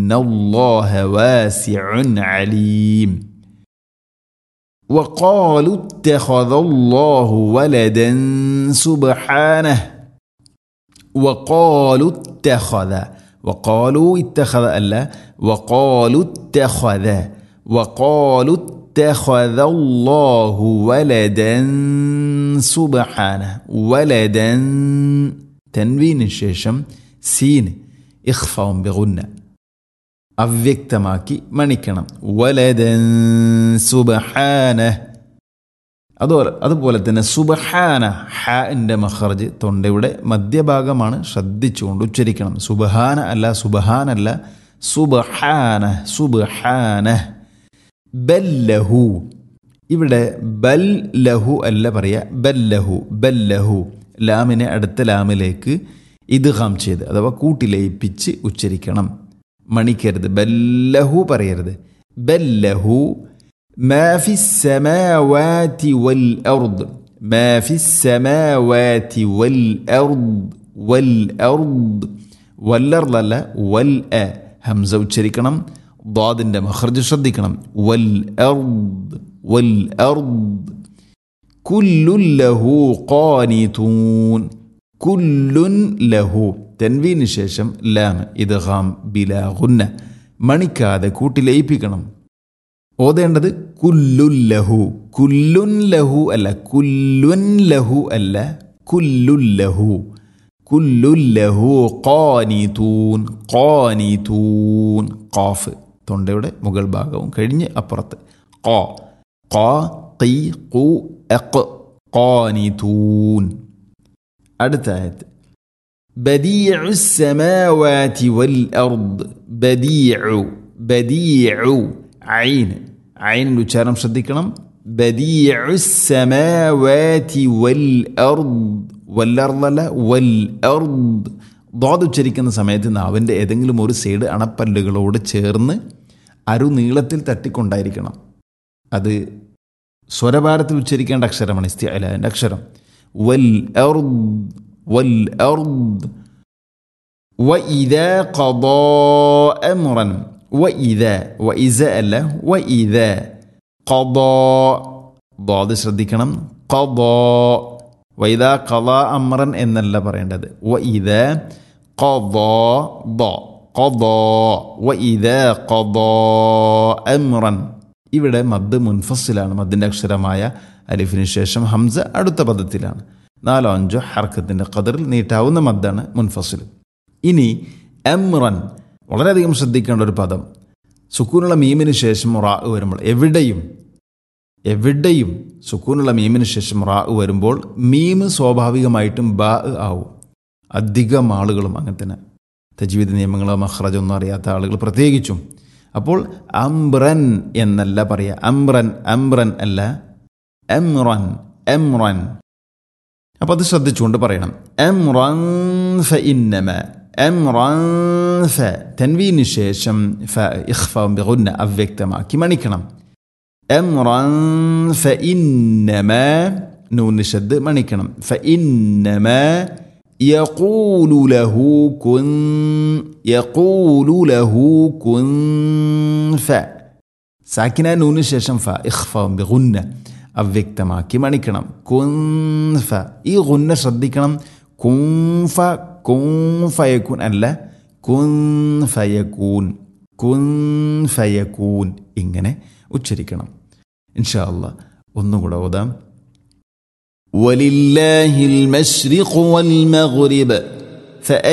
إن الله واسع عليم وقالوا اتخذ الله ولدا سبحانه وقالوا اتخذ وقالوا اتخذ ألا وقالوا اتخذ وقالوا اتخذ الله ولدا سبحانه ولدا تنوين الشيشم سين إخفاء بغنة അവ്യക്തമാക്കി മണിക്കണം വലദൻ സുബഹാന അതുപോലെ അതുപോലെ തന്നെ സുബഹാന ഹാൻ്റെ മഹർജ് തൊണ്ടയുടെ മധ്യഭാഗമാണ് ശ്രദ്ധിച്ചുകൊണ്ട് ഉച്ചരിക്കണം സുബഹാന അല്ല സുബഹാനല്ല സുബഹാന സുബഹാന ബല്ലഹു ഇവിടെ ബൽ ലഹു അല്ല പറയുക ബല്ലഹു ബല്ലഹു ലാമിനെ അടുത്ത ലാമിലേക്ക് ഇദ്ഹാം ചെയ്ത് അഥവാ കൂട്ടിലയിപ്പിച്ച് ഉച്ചരിക്കണം മണിക്കരുത് ബല്ലഹു പറയരുത് ബല്ലഹു ما في السماوات والأرض ما في السماوات والأرض والأرض والأرض لا والأ همزة ഉച്ചരിക്കണം ضادന്റെ മഖർജ് ശ്രദ്ധിക്കണം والأرض والأرض كل له قانتون كل له തെൻവീന് ശേഷം ലാം ഇദ്ഹാം ബിലാ ഗുന്ന മണിക്കാതെ കൂട്ടിലയിപ്പിക്കണം ഓതേണ്ടത് കുല്ലുൻ ലഹു കുല്ലുൻ ലഹു അല്ല കുല്ലുൻ ലഹു അല്ല കുല്ലുൻ ലഹു കുല്ലുൻ ലഹു ഖാനിതൂൻ ഖാനിതൂൻ ഖാഫ് തൊണ്ടയുടെ മുകൾ ഭാഗവും കഴിഞ്ഞ് അപ്പുറത്ത് ഖാ ഖാ ഖി ഖു അഖ് ഖാനിതൂൻ അടുത്ത ആയത്ത് بديع السماوات والأرض بديع بديع عين عين ഉച്ചാരണം ശ്രദ്ധിക്കണം بديع السماوات والأرض والأرض അല്ല والأرض ദ്വാദ് ഉച്ചരിക്കുന്ന സമയത്ത് നാവിൻ്റെ ഏതെങ്കിലും ഒരു സൈഡ് അണപ്പല്ലുകളോട് ചേർന്ന് അരുനീളത്തിൽ തട്ടിക്കൊണ്ടായിരിക്കണം അത് സ്വരഭാരത്തിൽ ഉച്ചരിക്കേണ്ട അക്ഷരമാണ് ഇസ്തിഅലാൻ്റെ അക്ഷരം വൽ വൽ وإذا قضى أمرا وإذا وإذا അല്ല وإذا قضى ضاد ശ്രദ്ധിക്കണം قضى وإذا قضى أمرا എന്നല്ല പറയേണ്ടത് وإذا قضى ض قضى وإذا قضى أمرا ഇവിടെ മദ് മുൻഫസിലാണ് മദ്ദിൻ്റെ അക്ഷരമായ അലിഫിന് ശേഷം ഹംസ അടുത്ത പദത്തിലാണ് നാലോ അഞ്ചോ ഹർക്കത്തിൻ്റെ കതിറിൽ നീട്ടാവുന്ന മദ്ദാണ് മുൻഫസിൽ ഇനി എംറൻ വളരെയധികം ശ്രദ്ധിക്കേണ്ട ഒരു പദം സുക്കൂനുള്ള മീമിന് ശേഷം റാ വരുമ്പോൾ എവിടെയും എവിടെയും സുക്കൂനുള്ള മീമിന് ശേഷം റാ വരുമ്പോൾ മീം സ്വാഭാവികമായിട്ടും ബാ ആവും അധികം ആളുകളും അങ്ങനെ തന്നെ തജ്വീദ് നിയമങ്ങളോ മഹ്റജൊന്നും അറിയാത്ത ആളുകൾ പ്രത്യേകിച്ചും അപ്പോൾ അംറൻ എന്നല്ല പറയുക അംറൻ അംറൻ അല്ല എംറൻ എംറൻ അപ്പോൾ അത് ശ്രദ്ധിച്ചുകൊണ്ട് പറയണം എംറൻ ഫ ഇന്നമ എംറൻ ഫ തൻവീന് ശേഷം ഫ ഇഖ്ഫ ബിഗുന്ന അവ്യക്തമാക്കി മണിക്കണം എംറൻ ഫ ഇന്നമ നൂന് ശബ്ദ് മണിക്കണം ഫ ഇന്നമ يقول له كن يقول له كن ف സാക്കിന നൂന് ശേഷം ഫ ഇഖ്ഫ ബിഗുന്ന അവ്യക്തമാക്കി മണിക്കണം കുൻഫ ഈ ഗുന്ന ശ്രദ്ധിക്കണം കുംഫ കുംഫയക്കൂൻ അല്ല കുൻഫയക്കൂൻ കുൻഫയക്കൂൻ ഇങ്ങനെ ഉച്ചരിക്കണം ഇൻഷാ അല്ലാ ഒന്നുകൂടെ ഓതാം ولله المشرق والمغرب